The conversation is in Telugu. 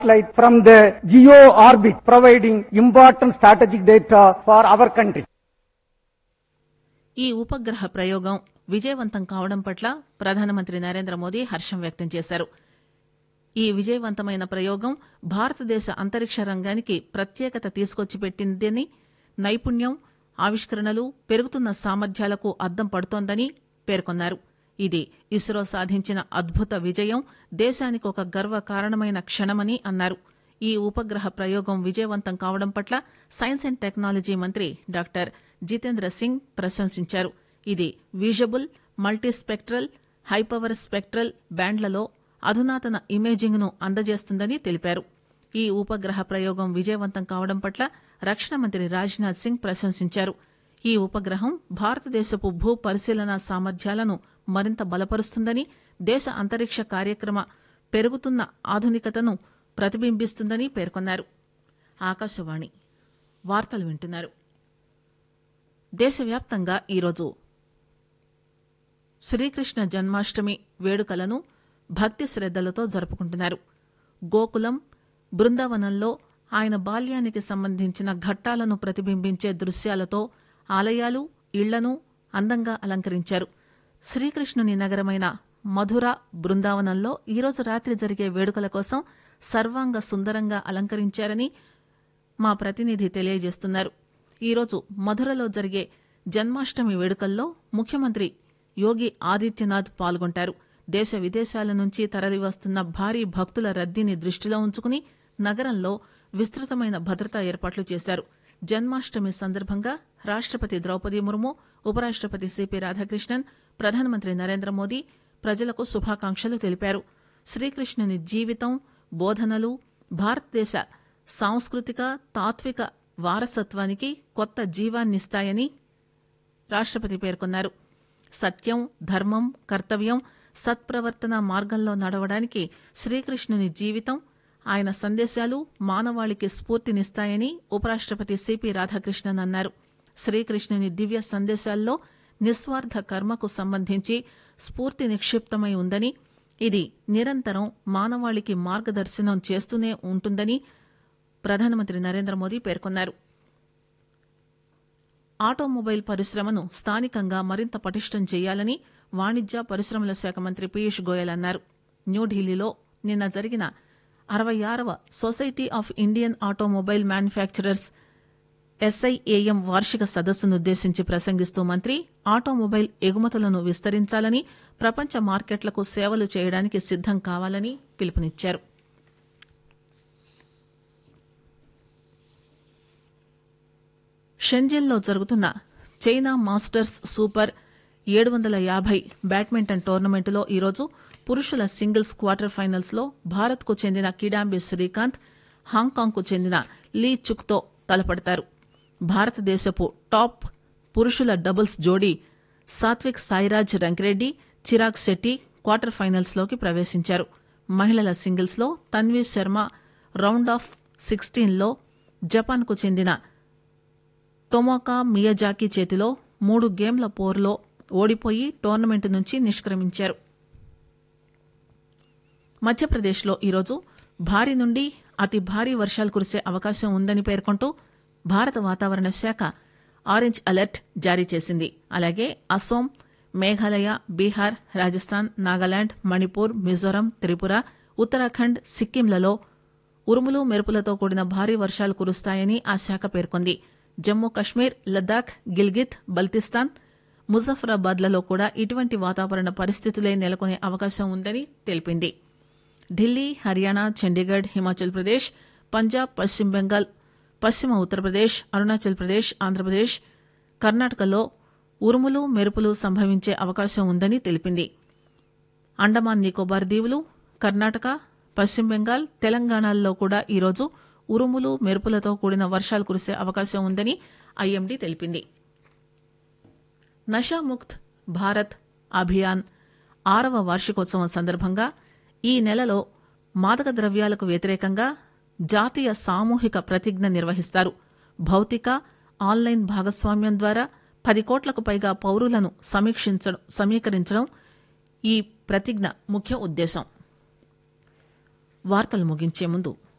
satellite from the geo orbit, providing important strategic data for our country. ఈ ఉపగ్రహ ప్రయోగం విజయవంతం కావడం పట్ల ప్రధానమంత్రి నరేంద్ర మోదీ హర్షం వ్యక్తం చేశారు ఈ విజయవంతమైన ప్రయోగం భారతదేశ అంతరిక్ష రంగానికి ప్రత్యేకత తీసుకొచ్చి పెట్టిందని నైపుణ్యం ఆవిష్కరణలు పెరుగుతున్న సామర్థ్యాలకు అద్దం పడుతోందని పేర్కొన్నారు ఇది ఇస్రో సాధించిన అద్భుత విజయం దేశానికి ఒక గర్వ కారణమైన క్షణమని అన్నారు ఈ ఉపగ్రహ ప్రయోగం విజయవంతం కావడం పట్ల సైన్స్ అండ్ టెక్నాలజీ మంత్రి డాక్టర్ జితేంద్ర సింగ్ ప్రశంసించారు ఇది విజబుల్ మల్టీస్పెక్ట్రల్ హైపవర్ స్పెక్ట్రల్ బ్యాండ్లలో అధునాతన ఇమేజింగ్ ను అందజేస్తుందని తెలిపారు ఈ ఉపగ్రహ ప్రయోగం విజయవంతం కావడం పట్ల రక్షణ మంత్రి రాజ్నాథ్ సింగ్ ప్రశంసించారు ఈ ఉపగ్రహం భారతదేశపు భూ పరిశీలన సామర్థ్యాలను మరింత బలపరుస్తుందని దేశ అంతరిక్ష కార్యక్రమ పెరుగుతున్న ఆధునికతను ప్రతిబింబిస్తుందని పేర్కొన్నారు ఆకాశవాణి వార్తలు వింటున్నారు దేశవ్యాప్తంగా ఈరోజు శ్రీకృష్ణ జన్మాష్టమి వేడుకలను భక్తి శ్రద్దలతో జరుపుకుంటున్నారు గోకులం బృందావనంలో ఆయన బాల్యానికి సంబంధించిన ఘట్టాలను ప్రతిబింబించే దృశ్యాలతో ఆలయాలు ఇళ్లను అందంగా అలంకరించారు శ్రీకృష్ణుని నగరమైన మధుర బృందావనంలో ఈరోజు రాత్రి జరిగే వేడుకల కోసం సర్వాంగ సుందరంగా అలంకరించారని మా ప్రతినిధి తెలియజేస్తున్నారు ఈరోజు మధురలో జరిగే జన్మాష్టమి వేడుకల్లో ముఖ్యమంత్రి యోగి ఆదిత్యనాథ్ పాల్గొంటారు దేశ విదేశాల నుంచి తరలివస్తున్న భారీ భక్తుల రద్దీని దృష్టిలో ఉంచుకుని నగరంలో విస్తృతమైన భద్రతా ఏర్పాట్లు చేశారు జన్మాష్టమి సందర్భంగా రాష్టపతి ద్రౌపది ముర్ము ఉపరాష్టపతి సిపి రాధాకృష్ణన్ ప్రధానమంత్రి నరేంద్ర మోదీ ప్రజలకు శుభాకాంక్షలు తెలిపారు శ్రీకృష్ణుని జీవితం బోధనలు భారతదేశ సాంస్కృతిక తాత్విక వారసత్వానికి కొత్త జీవాన్నిస్తాయని రాష్టపతి పేర్కొన్నారు సత్యం ధర్మం కర్తవ్యం సత్ప్రవర్తన మార్గంలో నడవడానికి శ్రీకృష్ణుని జీవితం ఆయన సందేశాలు మానవాళికి స్ఫూర్తినిస్తాయని ఉపరాష్టపతి సిపి రాధాకృష్ణన్ అన్నారు శ్రీకృష్ణుని దివ్య సందేశాల్లో నిస్వార్థ కర్మకు సంబంధించి స్ఫూర్తి నిక్షిప్తమై ఉందని ఇది నిరంతరం మానవాళికి మార్గదర్శనం చేస్తూనే ఉంటుందని ప్రధానమంత్రి నరేంద్ర మోదీ పేర్కొన్నారు ఆటోమొబైల్ పరిశ్రమను స్థానికంగా మరింత పటిష్టం చేయాలని వాణిజ్య పరిశ్రమల శాఖ మంత్రి పీయూష్ గోయల్ అన్నారు న్యూఢిల్లీలో నిన్న జరిగిన అరవై ఆరవ society of Indian automobile manufacturers S I A M వార్షిక సదస్సును ఉద్దేశించి ప్రసంగిస్తూ మంత్రి ఆటోమొబైల్ ఎగుమతులను విస్తరించాలని ప్రపంచ మార్కెట్లకు సేవలు చేయడానికి సిద్దం కావాలని పిలుపునిచ్చారు షెంజన్లో జరుగుతున్న చైనా మాస్టర్స్ సూపర్ ఏడు వందల యాభై బ్యాడ్మింటన్ టోర్నమెంటులో ఈరోజు పురుషుల సింగిల్స్ క్వార్టర్ ఫైనల్స్ లో భారత్ కు చెందిన కిడాంబి శ్రీకాంత్ హాంకాంగ్ కు చెందిన లీ చుక్ తో తలపడతారు భారతదేశపు టాప్ పురుషుల డబుల్స్ జోడీ సాత్విక్ సాయిరాజ్ రంకిరెడ్డి చిరాగ్ శెట్టి క్వార్టర్ ఫైనల్స్ లోకి ప్రవేశించారు మహిళల సింగిల్స్ లో Tanvi Sharma round of sixteen లో జపాన్ కు చెందిన టొమోకా మియజాకి చేతిలో మూడు గేమ్ల పోరులో ఓడిపోయి టోర్నమెంట్ నుంచి నిష్క్రమించారు మధ్యప్రదేశ్లో ఈరోజు భారీ నుండి అతి భారీ వర్షాలు కురిసే అవకాశం ఉందని పేర్కొంటూ భారత వాతావరణ శాఖ ఆరెంజ్ అలర్ట్ జారీ చేసింది అలాగే అసోం మేఘాలయ బీహార్ రాజస్థాన్ నాగాలాండ్ మణిపూర్ మిజోరం త్రిపుర ఉత్తరాఖండ్ సిక్కింలలో ఉరుములు మెరుపులతో కూడిన భారీ వర్షాలు కురుస్తాయని ఆ శాఖ పేర్కొంది జమ్మూ కశ్మీర్ లద్దాఖ్ గిల్గిత్ బల్తిస్తాన్ ముజఫరాబాద్లలో కూడా ఇటువంటి వాతావరణ పరిస్థితులే నెలకొనే అవకాశం ఉందని తెలిపింది ఢిల్లీ హర్యానా చండీగఢ్ హిమాచల్ ప్రదేశ్ పంజాబ్ పశ్చిమ బెంగాల్ పశ్చిమ ఉత్తరప్రదేశ్ అరుణాచల్ ప్రదేశ్ ఆంధ్రప్రదేశ్ కర్ణాటకలో ఉరుములు మెరుపులు సంభవించే అవకాశం ఉందని తెలిపింది అండమాన్ నికోబార్ దీవులు కర్ణాటక పశ్చిమ బెంగాల్ తెలంగాణల్లో కూడా ఈరోజు ఉరుములు మెరుపులతో కూడిన వర్షాలు కురిసే అవకాశం ఉందని ఐఎండీ తెలిపింది నషాముక్త్ భారత్ అభియాన్ ఆరవ వార్షికోత్సవం సందర్భంగా ఈ నెలలో మాదక ద్రవ్యాలకు వ్యతిరేకంగా జాతీయ సామూహిక ప్రతిజ్ఞ నిర్వహిస్తారు భౌతిక ఆన్లైన్ భాగస్వామ్యం ద్వారా పది కోట్లకు పైగా పౌరులను సమీక్షించడం సమీకరించడం ఈ ప్రతిజ్ఞ ముఖ్య ఉద్దేశం వార్తలు ముగించే ముందు